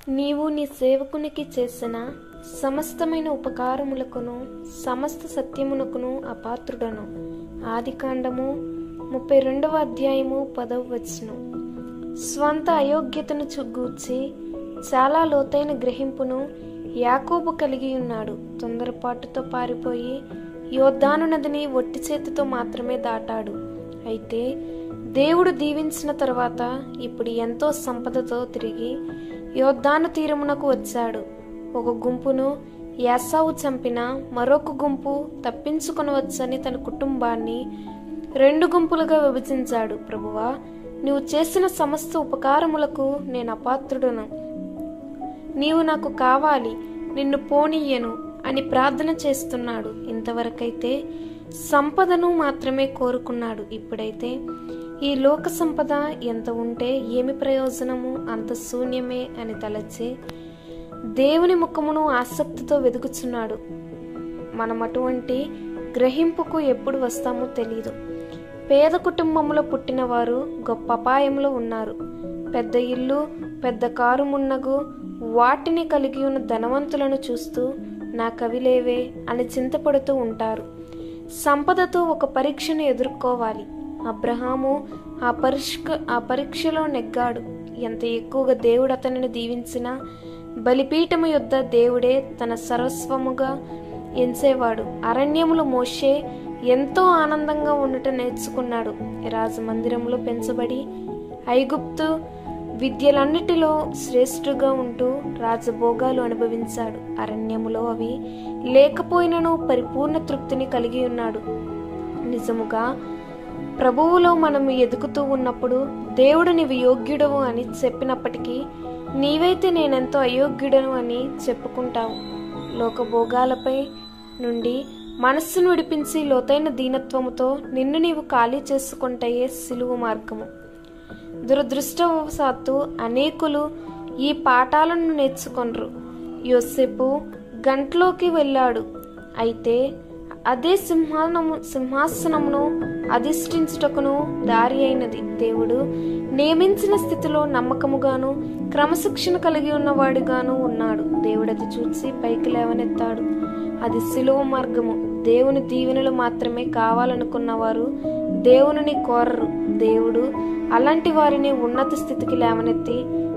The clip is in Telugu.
నీవు నీ సేవకునికి చేసిన సమస్తమైన ఉపకారములకును సమస్త సత్యమునకును అపాత్రుడను ఆదికాండము ముప్పై రెండవ అధ్యాయము పదవ వచనం స్వంత అయోగ్యతను చుగ్గూర్చి చాలా లోతైన గ్రహింపును యాకోబు కలిగి ఉన్నాడు తొందరపాటుతో పారిపోయి యోద్ధాను నదిని ఒట్టి చేతితో మాత్రమే దాటాడు అయితే దేవుడు దీవించిన తర్వాత ఇప్పుడు ఎంతో సంపదతో తిరిగి యోద్ధాను తీరమునకు వచ్చాడు ఒక గుంపును యాసావు చంపిన మరొక గుంపు తప్పించుకొనవచ్చని తన కుటుంబాన్ని రెండు గుంపులుగా విభజించాడు ప్రభువా నీవు చేసిన సమస్త ఉపకారములకు నేను అపాత్రుడను నీవు నాకు కావాలి నిన్ను పోనీయను అని ప్రార్థన చేస్తున్నాడు ఇంతవరకైతే సంపదను మాత్రమే కోరుకున్నాడు ఇప్పుడైతే ఈ లోక సంపద ఎంత ఉంటే ఏమి ప్రయోజనము అంత శూన్యమే అని తలచి దేవుని ముఖమును ఆసక్తితో వెతుకుచున్నాడు మనం అటువంటి గ్రహింపుకు ఎప్పుడు వస్తామో తెలియదు పేద కుటుంబంలో పుట్టిన వారు గొప్ప అపాయంలో ఉన్నారు పెద్ద ఇల్లు పెద్ద కారు మున్నగు వాటిని కలిగి ఉన్న ధనవంతులను చూస్తూ నా కవిలేవే అని చింతపడుతూ ఉంటారు సంపదతో ఒక పరీక్షను ఎదుర్కోవాలి అబ్రహాము ఆ పరీక్ష ఆ పరీక్షలో నెగ్గాడు ఎంత ఎక్కువగా దేవుడు అతనిని దీవించినా బలిపీఠము యొద్ద దేవుడే తన సర్వస్వముగా ఎంచేవాడు అరణ్యములో మోషే ఎంతో ఆనందంగా ఉండటం నేర్చుకున్నాడు రాజమందిరంలో పెంచబడి ఐగుప్తు విద్యలన్నిటిలో శ్రేష్ఠుగా ఉంటూ రాజభోగాలు అనుభవించాడు అరణ్యములో అవి లేకపోయినను పరిపూర్ణ తృప్తిని కలిగి ఉన్నాడు నిజముగా ప్రభువులో మనం ఎదుగుతూ ఉన్నప్పుడు దేవుడు నీవు యోగ్యుడవు అని చెప్పినప్పటికీ నీవైతే నేనెంతో అయోగ్యుడను అని చెప్పుకుంటావు లోకభోగాలపై నుండి మనస్సును విడిపించి లోతైన దీనత్వముతో నిన్ను నీవు ఖాళీ చేసుకుంటాయే సిలువ మార్గము దురదృష్టవశాత్తు అనేకులు ఈ పాఠాలను నేర్చుకొనరు యోసేపు గంట్లోకి వెళ్ళాడు అయితే అదే సింహానము సింహాసనమును అధిష్ఠించుటకును దారి అయినది దేవుడు నియమించిన స్థితిలో నమ్మకముగాను క్రమశిక్షణ కలిగి ఉన్నవాడుగాను ఉన్నాడు దేవుడు అది చూసి పైకి లేవనెత్తాడు అది సిలువ మార్గము దేవుని దీవెనలు మాత్రమే కావాలనుకున్నవారు దేవునిని కోరరు దేవుడు అలాంటి వారిని ఉన్నత స్థితికి లేవనెత్తి